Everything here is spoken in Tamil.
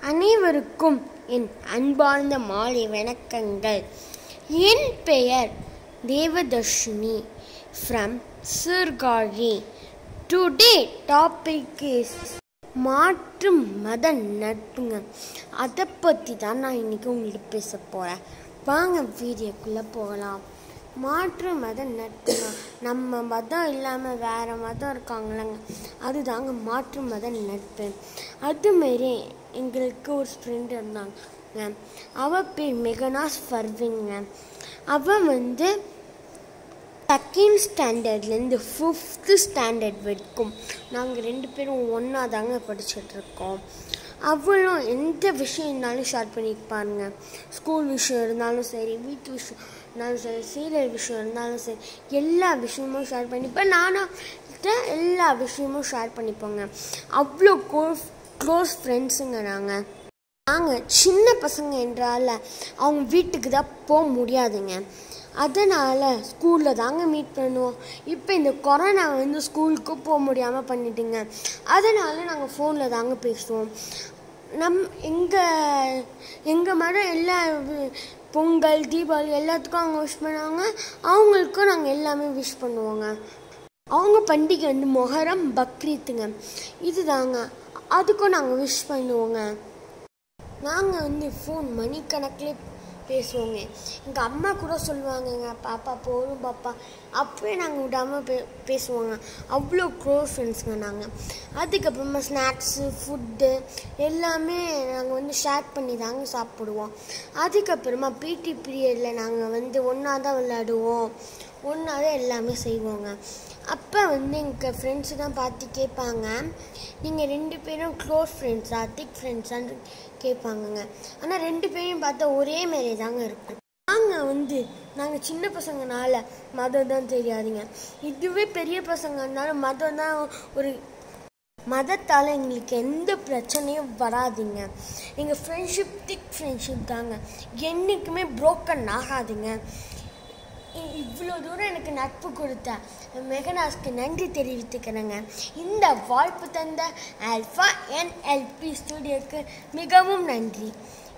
அனைவருக்கும் என் அன்பார்ந்த மாலை வணக்கங்கள் என் பெயர் Devadharshini from Sirkazhi today topic is மாற்று மத நட்புங்க அதை பற்றி தான் நான் இன்னைக்கு உங்களுக்கு பேச போகிறேன் வாங்க வீடியோக்குள்ளே போகலாம் மாற்று மத நட்புங்க நம்ம மதம் இல்லாமல் வேறு மதம் இருக்காங்களங்க அதுதாங்க மாற்று மத நட்பு அதுமாரி எங்களுக்கு ஒரு ஃப்ரெண்டு இருந்தாங்க அவள் பேர் மெகனாஸ் ஃபர்வின்ங்க அவள் வந்து செகண்ட் ஸ்டாண்டர்ட்லேருந்து ஃபிஃப்த்து ஸ்டாண்டர்ட் வரைக்கும் நாங்கள் ரெண்டு பேரும் ஒன்றா தாங்க படிச்சுட்டு இருக்கோம் அவளும் எந்த விஷயம் இருந்தாலும் ஷேர் பண்ணிப்பாருங்க ஸ்கூல் விஷயம் இருந்தாலும் சரி வீட்டு விஷயம் இருந்தாலும் சரி சீரியல் விஷயம் இருந்தாலும் சரி எல்லா விஷயமும் ஷேர் பண்ணிப்பேன் நானும் எல்லா விஷயமும் ஷேர் பண்ணிப்போங்க அவ்வளோ க்ளோஸ் க்ளோஸ் ஃப்ரெண்ட்ஸுங்க நாங்கள் நாங்கள் சின்ன பசங்க என்றால அவங்க வீட்டுக்கு தான் போக முடியாதுங்க அதனால் ஸ்கூலில் தாங்க மீட் பண்ணுவோம் இப்போ இந்த கொரோனா வந்து ஸ்கூலுக்கு போக முடியாமல் பண்ணிட்டுங்க அதனால் நாங்கள் ஃபோனில் தாங்க பேசுவோம் நம் எங்கள் எங்கள் மரம் எல்லா வி- பொங்கல் தீபாவளி எல்லாத்துக்கும் அவங்க விஷ் பண்ணுவாங்க அவங்களுக்கும் நாங்கள் எல்லாமே விஷ் பண்ணுவோங்க அவங்க பண்டிகை வந்து மொஹரம் பக்ரீத்துங்க இதுதாங்க அதுக்கும் நாங்கள் விஷ் பண்ணுவோங்க நாங்கள் வந்து ஃபோன் மணிக்கணக்கில் பேசுவோங்க எங்கள் அம்மா கூட சொல்லுவாங்கங்க பாப்பா போதும் பாப்பா அப்பவே நாங்கள் விடாமல் பே பேசுவோங்க அவ்வளோ க்ளோஸ் ஃப்ரெண்ட்ஸுங்க நாங்கள் அதுக்கப்புறமா ஸ்நாக்ஸு ஃபுட்டு எல்லாமே நாங்கள் வந்து ஷேர் பண்ணி தாங்க சாப்பிடுவோம் அதுக்கப்புறமா பிடி பீரியடில் நாங்கள் வந்து ஒன்றா தான் விளையாடுவோம் ஒன்றா தான் எல்லாமே செய்வோங்க அப்போ வந்து எங்கள் ஃப்ரெண்ட்ஸு தான் பார்த்து கேட்பாங்க நீங்கள் ரெண்டு பேரும் க்ளோஸ் ஃப்ரெண்ட்ஸா திக் ஃப்ரெண்ட்ஸான்னு கேட்பாங்கங்க ஆனால் ரெண்டு பேரையும் பார்த்தா ஒரே மாரி தாங்க இருக்கும் நாங்கள் வந்து நாங்கள் சின்ன பசங்கனால மதம் தான் தெரியாதுங்க இதுவே பெரிய பசங்க இருந்தாலும் மதம் தான் ஒரு மதத்தால் எங்களுக்கு எந்த பிரச்சனையும் வராதுங்க எங்கள் ஃப்ரெண்ட்ஷிப் திக் ஃப்ரெண்ட்ஷிப் தாங்க என்றைக்குமே broken ஆகாதுங்க இ- இவ்வளோ தூரம் எனக்கு நட்பு கொடுத்த மெகனாஸ்க்கு நன்றி தெரிவித்துக்கிறேங்க இந்த வாய்ப்பு தந்த ஆல்ஃபா என்எல்பி ஸ்டுடியோக்கு மிகவும் நன்றி